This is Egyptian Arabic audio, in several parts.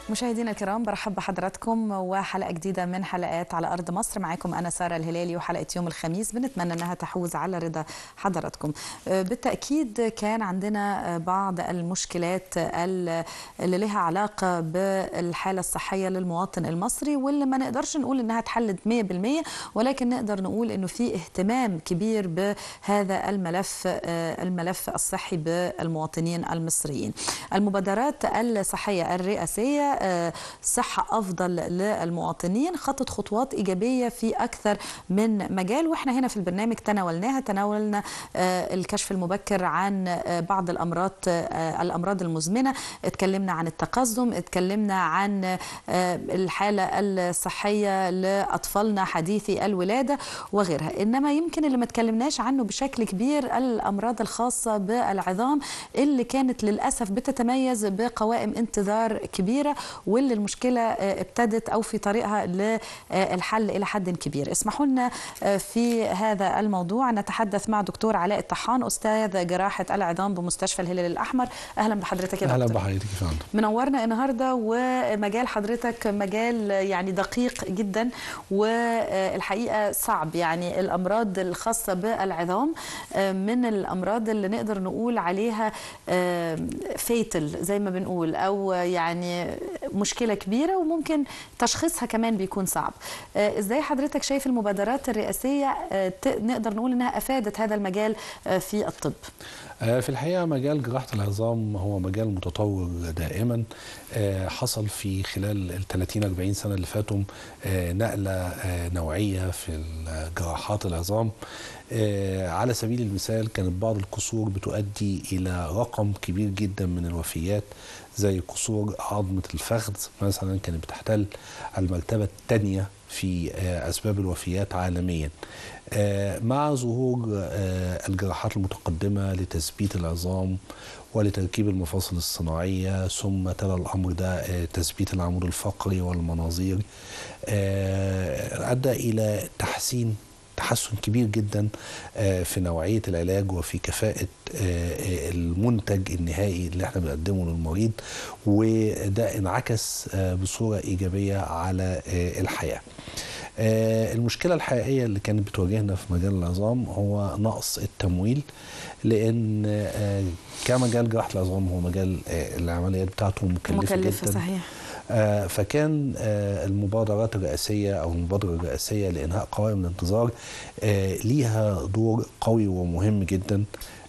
مشاهدينا الكرام برحب بحضراتكم وحلقه جديده من حلقات على ارض مصر معاكم انا ساره الهلالي وحلقه يوم الخميس بنتمنى انها تحوز على رضا حضراتكم بالتاكيد كان عندنا بعض المشكلات اللي لها علاقه بالحاله الصحيه للمواطن المصري واللي ما نقدرش نقول انها اتحلت 100% ولكن نقدر نقول انه في اهتمام كبير بهذا الملف الملف الصحي بالمواطنين المصريين المبادرات الصحيه الرئاسيه صحة أفضل للمواطنين خطت خطوات إيجابية في أكثر من مجال وإحنا هنا في البرنامج تناولناها تناولنا الكشف المبكر عن بعض الأمراض الأمراض المزمنة اتكلمنا عن التقزم اتكلمنا عن الحالة الصحية لأطفالنا حديثي الولادة وغيرها إنما يمكن اللي ما اتكلمناش عنه بشكل كبير الأمراض الخاصة بالعظام اللي كانت للأسف بتتميز بقوائم انتظار كبيرة واللي المشكلة ابتدت أو في طريقها للحل إلى حد كبير اسمحوا لنا في هذا الموضوع نتحدث مع دكتور علاء الطحان أستاذ جراحة العظام بمستشفى الهلال الأحمر أهلا بحضرتك يا دكتور أهلا بحضرتك يا فندم منورنا النهاردة ومجال حضرتك مجال يعني دقيق جدا والحقيقة صعب يعني الأمراض الخاصة بالعظام من الأمراض اللي نقدر نقول عليها فيتل زي ما بنقول أو يعني مشكله كبيره وممكن تشخيصها كمان بيكون صعب ازاي حضرتك شايف المبادرات الرئاسيه نقدر نقول انها افادت هذا المجال في الطب في الحقيقه مجال جراحه العظام هو مجال متطور دائما حصل في خلال ال 30 40 سنه اللي فاتوا نقله نوعيه في جراحات العظام على سبيل المثال كانت بعض الكسور بتؤدي الى رقم كبير جدا من الوفيات زي كسور عظمه الفخذ مثلا كانت بتحتل المرتبه الثانيه في اسباب الوفيات عالميا مع ظهور الجراحات المتقدمه لتثبيت العظام ولتركيب المفاصل الصناعيه ثم تلا الامر ده تثبيت العمود الفقري والمناظير ادى الى تحسين تحسن كبير جدا في نوعيه العلاج وفي كفاءه المنتج النهائي اللي احنا بنقدمه للمريض وده انعكس بصوره ايجابيه على الحياه. المشكله الحقيقيه اللي كانت بتواجهنا في مجال العظام هو نقص التمويل لان كمجال جراحه العظام هو مجال العمليات بتاعته مكلفه, مكلفة جدا صحيح. فكان المبادرات الرئاسية أو المبادرة الرئاسية لإنهاء قوائم الانتظار ليها دور قوي ومهم جدا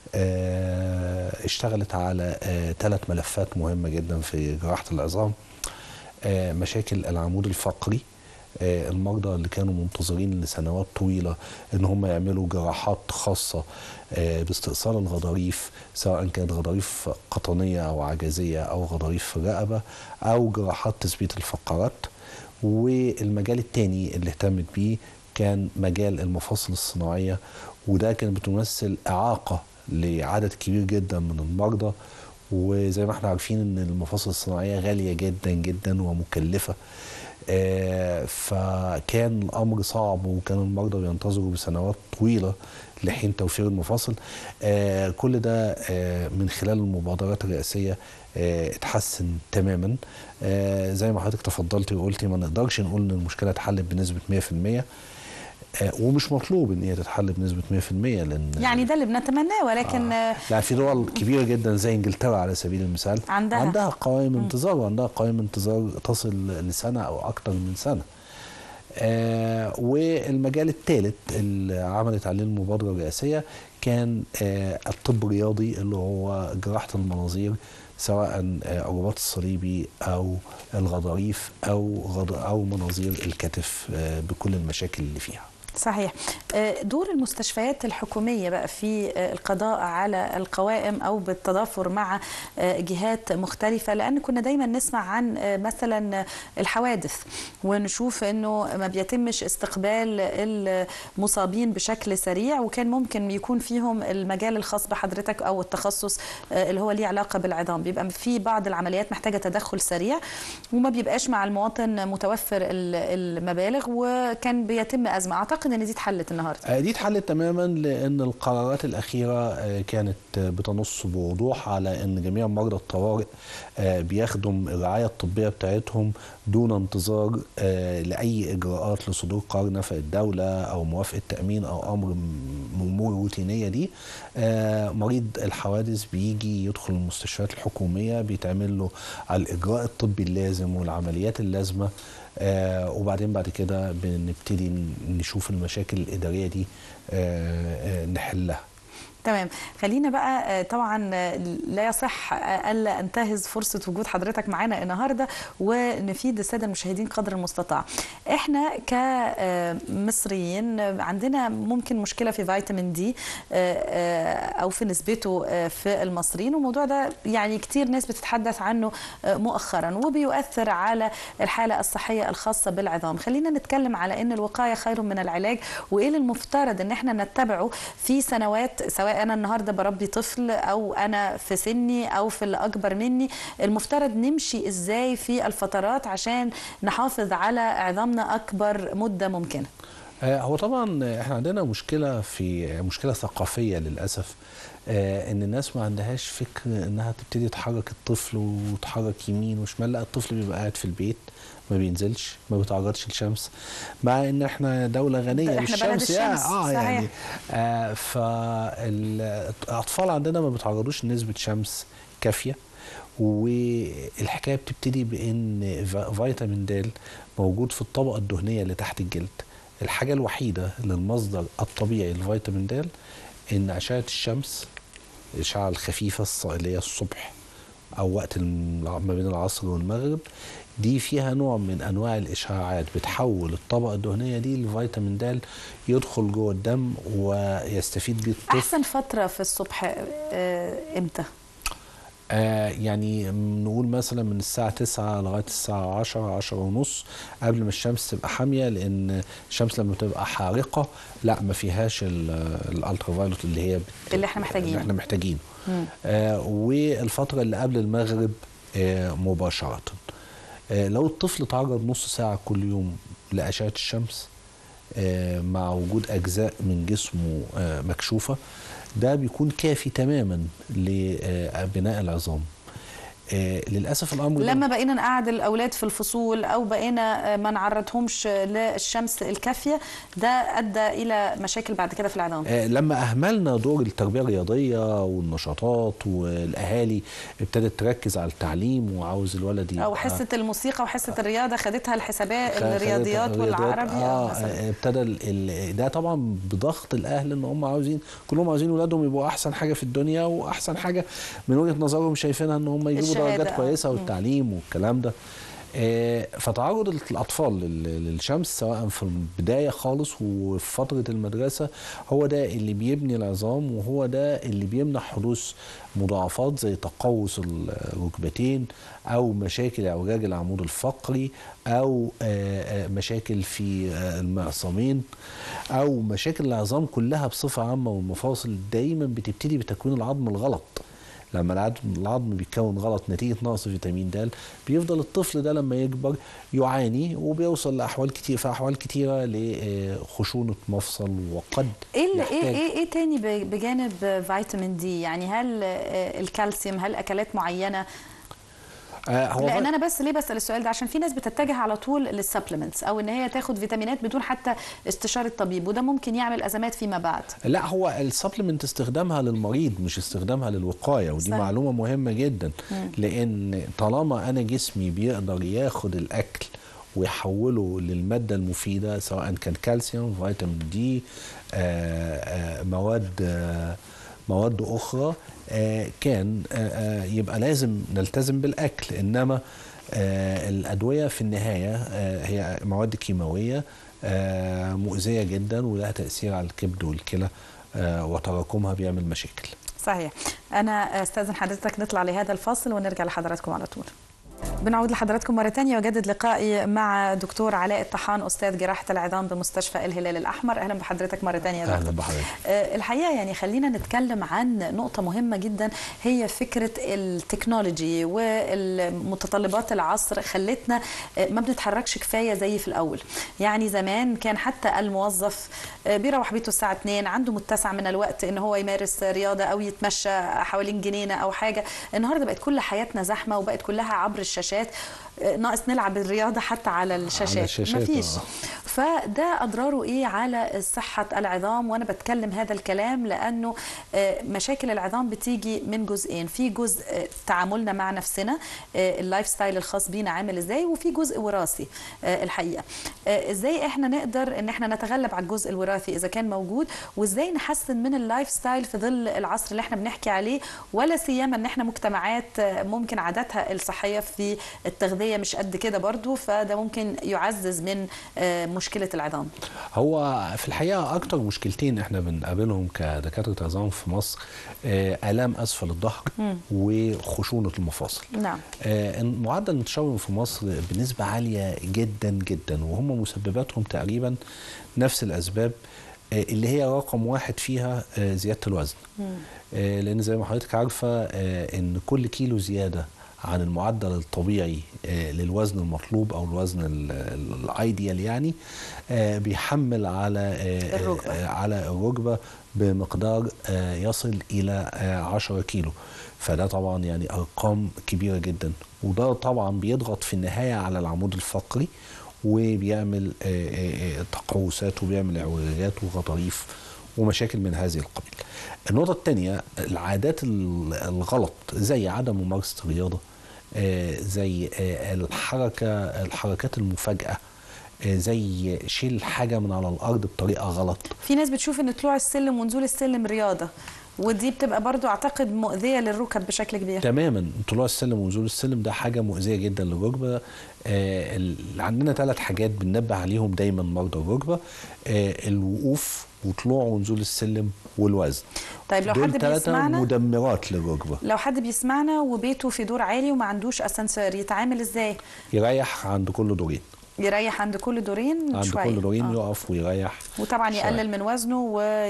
اشتغلت على ثلاث ملفات مهمة جدا في جراحة العظام مشاكل العمود الفقري المرضى اللي كانوا منتظرين لسنوات طويلة ان هم يعملوا جراحات خاصة باستئصال الغضاريف سواء كانت غضاريف قطنية او عجزية او غضاريف في الرقبة او جراحات تثبيت الفقرات والمجال الثاني اللي اهتمت بيه كان مجال المفاصل الصناعية وده كان بتمثل إعاقة لعدد كبير جدا من المرضى وزي ما احنا عارفين ان المفاصل الصناعية غالية جدا جدا ومكلفة آه فكان الامر صعب وكان المرضى بينتظروا بسنوات طويله لحين توفير المفاصل آه كل ده آه من خلال المبادرات الرئاسيه اتحسن تماما زي ما حضرتك تفضلتي وقلتي ما نقدرش نقول ان المشكله اتحلت بنسبه 100% ومش مطلوب ان هي تتحل بنسبه 100% لان يعني ده اللي بنتمناه ولكن آه لا في دول كبيره جدا زي انجلترا على سبيل المثال عندها عندها قوائم انتظار وعندها قوائم انتظار تصل لسنه او اكثر من سنه آه والمجال الثالث اللي عملت عليه المبادره الرئاسيه كان آه الطب الرياضي اللي هو جراحه المناظير سواء الرباط الصليبي او الغضاريف او غض او مناظير الكتف آه بكل المشاكل اللي فيها صحيح دور المستشفيات الحكومية بقى في القضاء على القوائم أو بالتضافر مع جهات مختلفة لأن كنا دايما نسمع عن مثلا الحوادث ونشوف أنه ما بيتمش استقبال المصابين بشكل سريع وكان ممكن يكون فيهم المجال الخاص بحضرتك أو التخصص اللي هو ليه علاقة بالعظام بيبقى في بعض العمليات محتاجة تدخل سريع وما بيبقاش مع المواطن متوفر المبالغ وكان بيتم أزمة أعتقد اعتقد ان دي اتحلت النهارده آه، دي اتحلت تماما لان القرارات الاخيره آه، كانت آه، بتنص بوضوح على ان جميع مرضى الطوارئ آه، بياخدوا الرعايه الطبيه بتاعتهم دون انتظار آه، لاي اجراءات لصدور قرار نفق الدوله او موافقه تامين او امر من الامور الروتينيه دي آه، مريض الحوادث بيجي يدخل المستشفيات الحكوميه بيتعمل له على الاجراء الطبي اللازم والعمليات اللازمه آه وبعدين بعد كده بنبتدي ن- نشوف المشاكل الإدارية دي آه آه نحلها تمام خلينا بقى آه، طبعا آه، لا يصح آه، الا انتهز فرصه وجود حضرتك معانا النهارده ونفيد الساده المشاهدين قدر المستطاع احنا كمصريين عندنا ممكن مشكله في فيتامين دي آه، آه، او في نسبته آه، في المصريين والموضوع ده يعني كتير ناس بتتحدث عنه آه، مؤخرا وبيؤثر على الحاله الصحيه الخاصه بالعظام خلينا نتكلم على ان الوقايه خير من العلاج وايه اللي المفترض ان احنا نتبعه في سنوات سواء انا النهارده بربي طفل او انا في سني او في اللي اكبر مني المفترض نمشي ازاي في الفترات عشان نحافظ على عظامنا اكبر مده ممكنه آه هو طبعا احنا عندنا مشكلة في مشكلة ثقافية للأسف آه ان الناس ما عندهاش فكر انها تبتدي تحرك الطفل وتحرك يمين وشمال لا الطفل بيبقى قاعد في البيت ما بينزلش ما بيتعرضش للشمس مع ان احنا دولة غنية إحنا بلد بالشمس يعني الشمس، اه صحيح. يعني آه فالاطفال عندنا ما بيتعرضوش لنسبة شمس كافية والحكايه بتبتدي بان فا- فيتامين د موجود في الطبقه الدهنيه اللي تحت الجلد الحاجه الوحيده للمصدر الطبيعي للفيتامين د ان اشعه الشمس الاشعه الخفيفه الص- اللي هي الصبح او وقت الم- ما بين العصر والمغرب دي فيها نوع من انواع الاشعاعات بتحول الطبقه الدهنيه دي لفيتامين د يدخل جوه الدم ويستفيد بيه الطفل احسن فتره في الصبح آه، امتى آه يعني نقول مثلا من الساعة 9 لغاية الساعة 10 10 ونص قبل ما الشمس تبقى حامية لأن الشمس لما تبقى حارقة لا ما فيهاش الالترا فايلوت اللي هي بت... اللي إحنا محتاجينه. اللي احنا محتاجينه مم. آه والفترة اللي قبل المغرب آه مباشرة آه لو الطفل تعرض نص ساعة كل يوم لأشعة الشمس آه مع وجود أجزاء من جسمه آه مكشوفة ده بيكون كافي تماما لبناء العظام آه للأسف الأمر ده- لما بقينا نقعد الاولاد في الفصول او بقينا آه، ما نعرضهمش للشمس الكافيه ده ادى الى مشاكل بعد كده في العظام آه، لما اهملنا دور التربيه الرياضيه والنشاطات والاهالي ابتدت تركز على التعليم وعاوز الولد يبقى او حصه الموسيقى وحصه الرياضه خدتها الحسابات خدت الرياضيات الرياضيات. والعربي اه مثلا آه، ابتدى ال- ال- ده طبعا بضغط الاهل ان هم عاوزين كلهم عاوزين اولادهم يبقوا احسن حاجه في الدنيا واحسن حاجه من وجهه نظرهم شايفينها ان هم يجيبوا الشهادة، درجات آه. كويسه مم. والتعليم والكلام ده آه، فتعرض الاطفال لل- للشمس سواء في البدايه خالص وفي فتره المدرسه هو ده اللي بيبني العظام وهو ده اللي بيمنع حدوث مضاعفات زي تقوس الركبتين او مشاكل اعوجاج العمود الفقري او آه، آه، مشاكل في آه، المعصمين او مشاكل العظام كلها بصفه عامه والمفاصل دايما بتبتدي بتكوين العظم الغلط لما العظم العظم بيتكون غلط نتيجه نقص فيتامين د بيفضل الطفل ده لما يكبر يعاني وبيوصل لاحوال كتير في احوال كتيره لخشونه مفصل وقد ايه اللي- ايه يحتاج- ايه ايه تاني ب- بجانب فيتامين دي يعني هل آه، الكالسيوم هل اكلات معينه آه هو لان في- انا بس ليه بسال السؤال ده عشان في ناس بتتجه على طول للسبلمنتس او ان هي تاخد فيتامينات بدون حتى استشاره طبيب وده ممكن يعمل ازمات فيما بعد لا هو السبلمنت استخدامها للمريض مش استخدامها للوقايه ودي صح. معلومه مهمه جدا لان طالما انا جسمي بيقدر ياخد الاكل ويحوله للماده المفيده سواء كان كالسيوم فيتامين دي آه، آه، مواد آه، مواد اخرى آه، كان آه، آه، يبقى لازم نلتزم بالاكل انما آه، الادويه في النهايه آه، هي مواد كيماويه آه، مؤذيه جدا ولها تاثير على الكبد والكلى آه، وتراكمها بيعمل مشاكل صحيح انا استاذن حضرتك نطلع لهذا الفاصل ونرجع لحضراتكم على طول بنعود لحضراتكم مرة تانية وجدد لقائي مع دكتور علاء الطحان أستاذ جراحة العظام بمستشفى الهلال الأحمر أهلا بحضرتك مرة تانية يا دكتور. اهلا بحضرتك آه، الحقيقة يعني خلينا نتكلم عن نقطة مهمة جدا هي فكرة التكنولوجي والمتطلبات العصر خلتنا آه، ما بنتحركش كفاية زي في الأول يعني زمان كان حتى الموظف آه، بيروح بيته الساعة 2 عنده متسع من الوقت ان هو يمارس رياضة او يتمشى حوالين جنينة او حاجة النهاردة بقت كل حياتنا زحمة وبقت كلها عبر الشاشات آه، ناقص نلعب الرياضة حتى على الشاشات, الشاشات، مفيش آه. فده اضراره ايه على صحه العظام وانا بتكلم هذا الكلام لانه آه، مشاكل العظام بتيجي من جزئين في جزء آه، تعاملنا مع نفسنا آه، اللايف ستايل الخاص بينا عامل ازاي وفي جزء وراثي آه، الحقيقه آه، ازاي احنا نقدر ان احنا نتغلب على الجزء الوراثي اذا كان موجود وازاي نحسن من اللايف ستايل في ظل العصر اللي احنا بنحكي عليه ولا سيما ان احنا مجتمعات آه، ممكن عاداتها الصحيه في التغذيه مش قد كده برضو فده ممكن يعزز من آه، مشكله العظام هو في الحقيقه اكتر مشكلتين احنا بنقابلهم كدكاتره عظام في مصر آه، الام اسفل الظهر وخشونه المفاصل نعم آه، معدل انتشارهم في مصر بنسبة عالية جدا جدا وهم مسبباتهم تقريبا نفس الأسباب آه، اللي هي رقم واحد فيها آه، زيادة الوزن آه، لأن زي ما حضرتك عارفة آه، إن كل كيلو زيادة عن المعدل الطبيعي آه، للوزن المطلوب أو الوزن ال- ال- الأيديال يعني آه، بيحمل على آه، الركبة. آه، على الركبة بمقدار آه، يصل إلى آه، 10 كيلو فده طبعا يعني أرقام كبيرة جدا وده طبعا بيضغط في النهاية على العمود الفقري وبيعمل آه، آه، آه، تقوسات وبيعمل اعوجاجات وغضاريف ومشاكل من هذه القبيل النقطة الثانية العادات ال- الغلط زي عدم ممارسة الرياضة آه، زي آه، الحركة الحركات المفاجئة آه، زي شيل حاجة من على الأرض بطريقة غلط في ناس بتشوف ان طلوع السلم ونزول السلم رياضه ودي بتبقى برضو اعتقد مؤذيه للركب بشكل كبير تماما طلوع السلم ونزول السلم ده حاجه مؤذيه جدا للركبه آه ال- عندنا ثلاث حاجات بننبه عليهم دايما مرضى الركبه آه الوقوف وطلوع ونزول السلم والوزن طيب لو دول حد ثلاثه بيسمعنا مدمرات للركبه لو حد بيسمعنا وبيته في دور عالي وما عندوش اسانسير يتعامل ازاي يريح عند كل دورين يريح عند كل دورين عند شويه كل دورين آه. يقف ويريح وطبعا شوية. يقلل من وزنه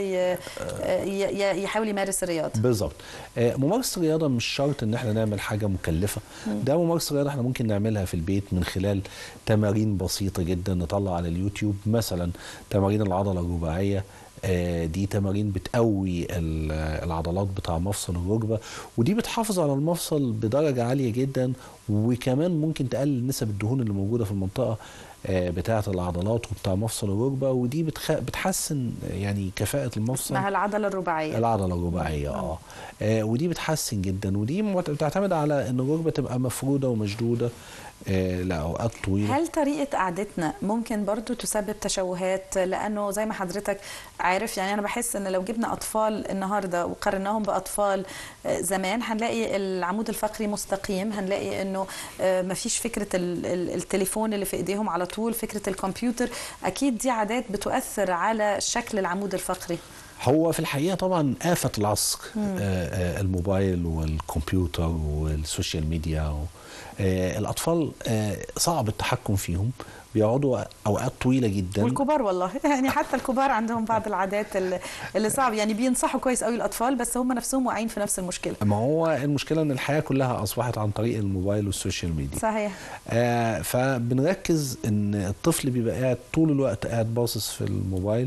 ويحاول يمارس الرياضه بالظبط آه، ممارسه الرياضه مش شرط ان احنا نعمل حاجه مكلفه ده ممارسه الرياضه احنا ممكن نعملها في البيت من خلال تمارين بسيطه جدا نطلع على اليوتيوب مثلا تمارين العضله الرباعيه آه، دي تمارين بتقوي ال- العضلات بتاع مفصل الركبه ودي بتحافظ على المفصل بدرجه عاليه جدا وكمان ممكن تقلل نسب الدهون اللي موجوده في المنطقه آه، بتاعه العضلات وبتاع مفصل الركبه ودي بتخ... بتحسن يعني كفاءه المفصل اسمها العضله الرباعيه العضله الرباعيه اه آه، ودي بتحسن جدا ودي مت- بتعتمد على ان الركبه تبقى مفروده ومشدوده آه، لاوقات طويله هل طريقة قعدتنا ممكن برضو تسبب تشوهات لأنه زي ما حضرتك عارف يعني أنا بحس إن لو جبنا أطفال النهاردة وقارناهم بأطفال آه، زمان هنلاقي العمود الفقري مستقيم هنلاقي إنه آه، مفيش فكرة ال- ال- التليفون اللي في إيديهم على طول فكرة الكمبيوتر أكيد دي عادات بتؤثر على شكل العمود الفقري هو في الحقيقه طبعا آفة العصر آه، آه، الموبايل والكمبيوتر والسوشيال ميديا و- آه، الاطفال آه، صعب التحكم فيهم بيقعدوا اوقات طويله جدا والكبار والله يعني حتى الكبار عندهم بعض العادات اللي اللي صعب يعني بينصحوا كويس قوي الأطفال بس هم نفسهم واقعين في نفس المشكلة ما هو المشكله ان الحياه كلها اصبحت عن طريق الموبايل والسوشيال ميديا صحيح آه فبنركز ان الطفل بيبقى قاعد طول الوقت قاعد باصص في الموبايل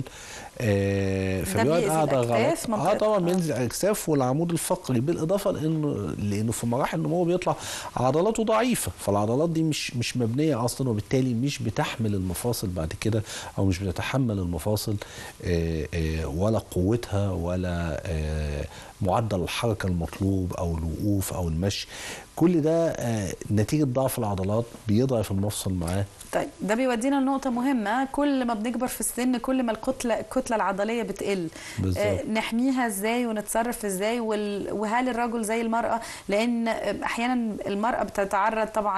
آه فبيقعد بيأذي قاعده الأكتاف، غلط اه منطقة- طبعا آه. بينزل على الاكتاف والعمود الفقري بالاضافه لانه لانه في مراحل النمو بيطلع عضلاته ضعيفه فالعضلات دي مش مش مبنيه اصلا وبالتالي مش بتحمل المفاصل بعد كده او مش بتتحمل المفاصل آه آه ولا قوتها ولا آه معدل الحركه المطلوب او الوقوف او المشي كل ده آه نتيجه ضعف العضلات بيضعف المفصل معاه طيب ده بيودينا لنقطة مهمة كل ما بنكبر في السن كل ما الكتلة الكتلة العضلية بتقل بالظبط. آه نحميها ازاي ونتصرف ازاي وال... وهل الرجل زي المرأة لأن آه، أحيانا المرأة بتتعرض طبعا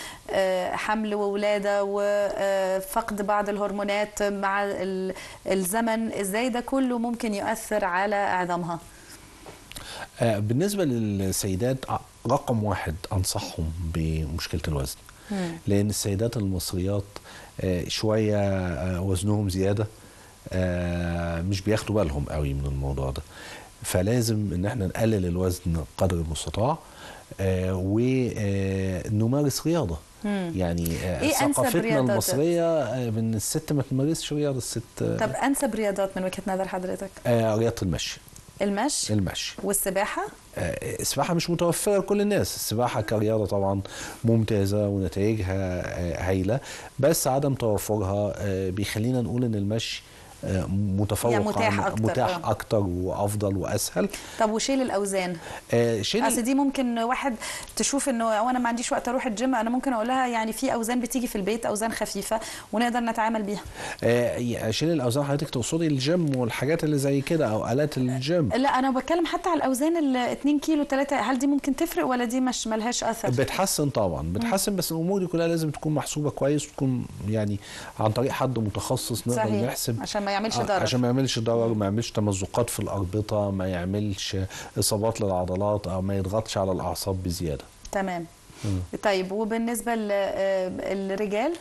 لحمل وولادة وفقد بعض الهرمونات مع ال- الزمن ازاي ده كله ممكن يؤثر على عظامها آه، بالنسبه للسيدات آه، رقم واحد انصحهم بمشكله الوزن لان السيدات المصريات آه، شويه آه، وزنهم زياده آه، مش بياخدوا بالهم قوي من الموضوع ده فلازم ان احنا نقلل الوزن قدر المستطاع ونمارس رياضه يعني آه، إيه أنسب ثقافتنا رياضات؟ المصريه آه، ان الست ما تمارسش رياضه الست آه، طب انسب رياضات من وجهه نظر حضرتك آه، رياضه المشي المشي المشي والسباحه آه، السباحة مش متوفرة لكل الناس السباحة كرياضة طبعا ممتازة ونتائجها آه، هايلة بس عدم توفرها آه، بيخلينا نقول ان المشي آه، متفوق يعني متاح عن- أكتر، متاح آه. اكتر وافضل واسهل طب وشيل الاوزان آه، شيل اصل دي ممكن واحد تشوف انه او انا ما عنديش وقت اروح الجيم انا ممكن اقول لها يعني في اوزان بتيجي في البيت اوزان خفيفه ونقدر نتعامل بيها آه، شيل الاوزان حضرتك تقصدي الجيم والحاجات اللي زي كده او الات الجيم لا انا بتكلم حتى على الاوزان ال 2 كيلو 3 هل دي ممكن تفرق ولا دي مش ملهاش اثر بتحسن طبعا بتحسن بس الامور دي كلها لازم تكون محسوبه كويس وتكون يعني عن طريق حد متخصص نقدر صحيح نحسب عشان ما يعملش آه، ضرر عشان ما يعملش ضرر ما يعملش تمزقات في الاربطه ما يعملش اصابات للعضلات او ما يضغطش على الاعصاب بزياده تمام طيب وبالنسبه للرجال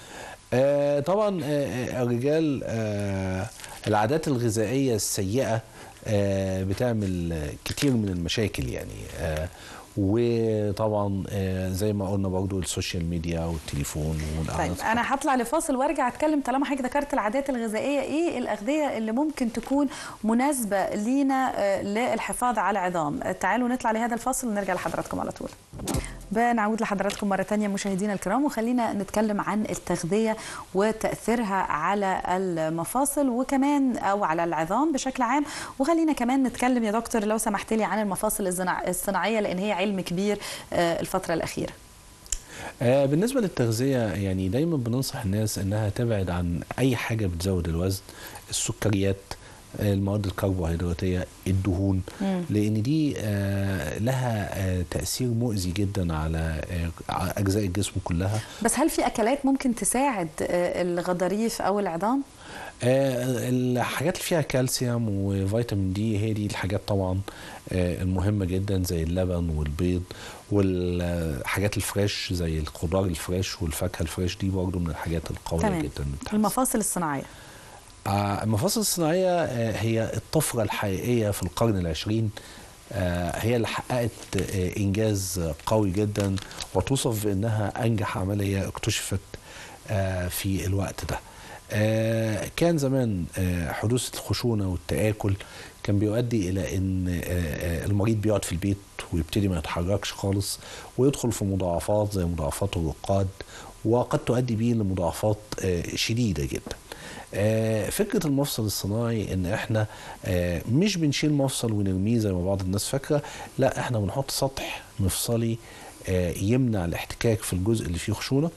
آه طبعا آه الرجال آه العادات الغذائيه السيئه آه بتعمل آه، كتير من المشاكل يعني آه وطبعا آه زي ما قلنا برضو السوشيال ميديا والتليفون طيب والقعدة انا هطلع لفاصل وارجع اتكلم طالما حضرتك ذكرت العادات الغذائيه ايه الاغذيه اللي ممكن تكون مناسبه لينا آه، للحفاظ على عظام آه، تعالوا نطلع لهذا الفاصل ونرجع لحضراتكم على طول بنعود لحضراتكم مرة تانية مشاهدينا الكرام وخلينا نتكلم عن التغذية وتأثيرها على المفاصل وكمان أو على العظام بشكل عام وخلينا كمان نتكلم يا دكتور لو سمحت لي عن المفاصل الزنا- الصناعية لأن هي علم كبير آه، الفترة الأخيرة آه، بالنسبة للتغذية يعني دايما بننصح الناس انها تبعد عن اي حاجة بتزود الوزن السكريات آه، المواد الكربوهيدراتية الدهون مم. لان دي آه، لها آه، تأثير مؤذي جدا على آه، على اجزاء الجسم كلها بس هل في أكلات ممكن تساعد آه، الغضاريف أو العظام؟ آه، الحاجات اللي فيها كالسيوم وفيتامين دي هي دي الحاجات طبعا آه، المهمة جدا زي اللبن والبيض والحاجات الفريش زي الخضار الفريش والفاكهة الفريش دي برضه من الحاجات القوية تمام جدا اللي بتحسن. المفاصل الصناعية آه، المفاصل الصناعية آه، هي الطفرة الحقيقية في القرن العشرين آه، هي اللي حققت آه، إنجاز قوي جدا وتوصف بأنها أنجح عملية اكتشفت آه، في الوقت ده آه، كان زمان آه، حدوث الخشونة والتآكل كان بيؤدي إلى أن آه، آه، المريض بيقعد في البيت ويبتدي ما يتحركش خالص ويدخل في مضاعفات زي مضاعفات الرقاد وقد تؤدي به لمضاعفات آه، شديدة جدا آه، فكره المفصل الصناعي ان احنا آه، مش بنشيل مفصل ونرميه زي ما بعض الناس فاكره لا احنا بنحط سطح مفصلي آه، يمنع الاحتكاك في الجزء اللي فيه خشونه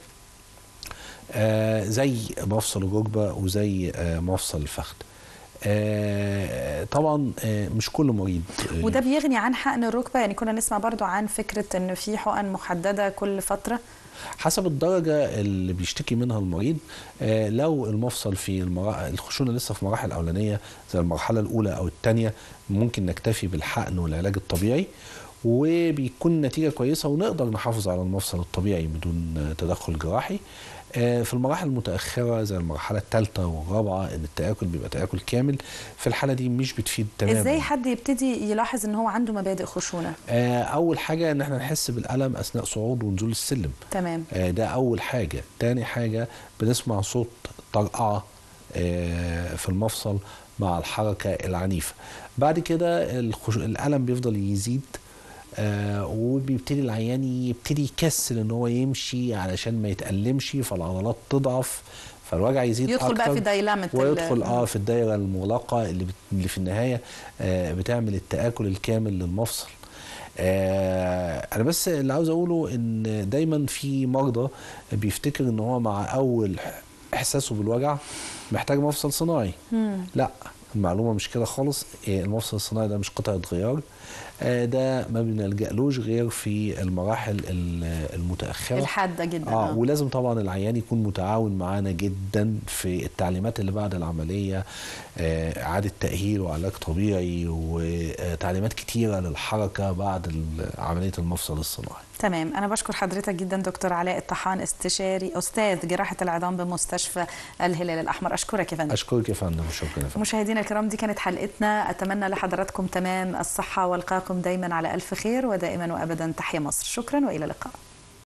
آه، زي مفصل الركبه وزي آه، مفصل الفخذ آه، طبعا آه، مش كل مريض آه، وده بيغني عن حقن الركبة يعني كنا نسمع برضو عن فكرة أن في حقن محددة كل فترة حسب الدرجة اللي بيشتكي منها المريض آه، لو المفصل في المرا... الخشونة لسه في مراحل أولانية زي المرحلة الأولى أو الثانية ممكن نكتفي بالحقن والعلاج الطبيعي وبيكون نتيجة كويسة ونقدر نحافظ على المفصل الطبيعي بدون آه، تدخل جراحي آه، في المراحل المتأخرة زي المرحلة الثالثة والرابعة إن التآكل بيبقى تآكل كامل في الحالة دي مش بتفيد تماما إزاي حد يبتدي يلاحظ أن هو عنده مبادئ خشونة آه، أول حاجة إن احنا نحس بالألم أثناء صعود ونزول السلم تمام آه، ده أول حاجة تاني حاجة بنسمع صوت طرقعة آه، في المفصل مع الحركة العنيفة بعد كده الخش... الألم بيفضل يزيد آه وبيبتدي العيان يبتدي يكسل ان هو يمشي علشان ما يتألمش فالعضلات تضعف فالوجع يزيد يدخل بقى أكتر في دايلامة ال- ويدخل اه في الدايره المغلقه اللي, بت... اللي في النهايه آه بتعمل التآكل الكامل للمفصل آه انا بس اللي عاوز اقوله ان دايما في مرضى بيفتكر ان هو مع اول احساسه بالوجع محتاج مفصل صناعي مم. لا المعلومه مش كده خالص آه، المفصل الصناعي ده مش قطعه غيار آه، ده ما بنلجألوش غير في المراحل ال- المتاخره الحاده جدا اه آه. ولازم طبعا العيان يكون متعاون معانا جدا في التعليمات اللي بعد العمليه آه، اعاده تاهيل وعلاج طبيعي وتعليمات كتيره للحركه بعد ال- عمليه المفصل الصناعي تمام أنا بشكر حضرتك جدا دكتور علاء الطحان استشاري أستاذ جراحة العظام بمستشفى الهلال الأحمر أشكرك يا فندم اشكرك يا فندم شكرا يا فندم مشاهدينا الكرام دي كانت حلقتنا أتمنى لحضراتكم تمام الصحة والقاكم دايما على ألف خير ودائما وأبدا تحيا مصر شكرا وإلى اللقاء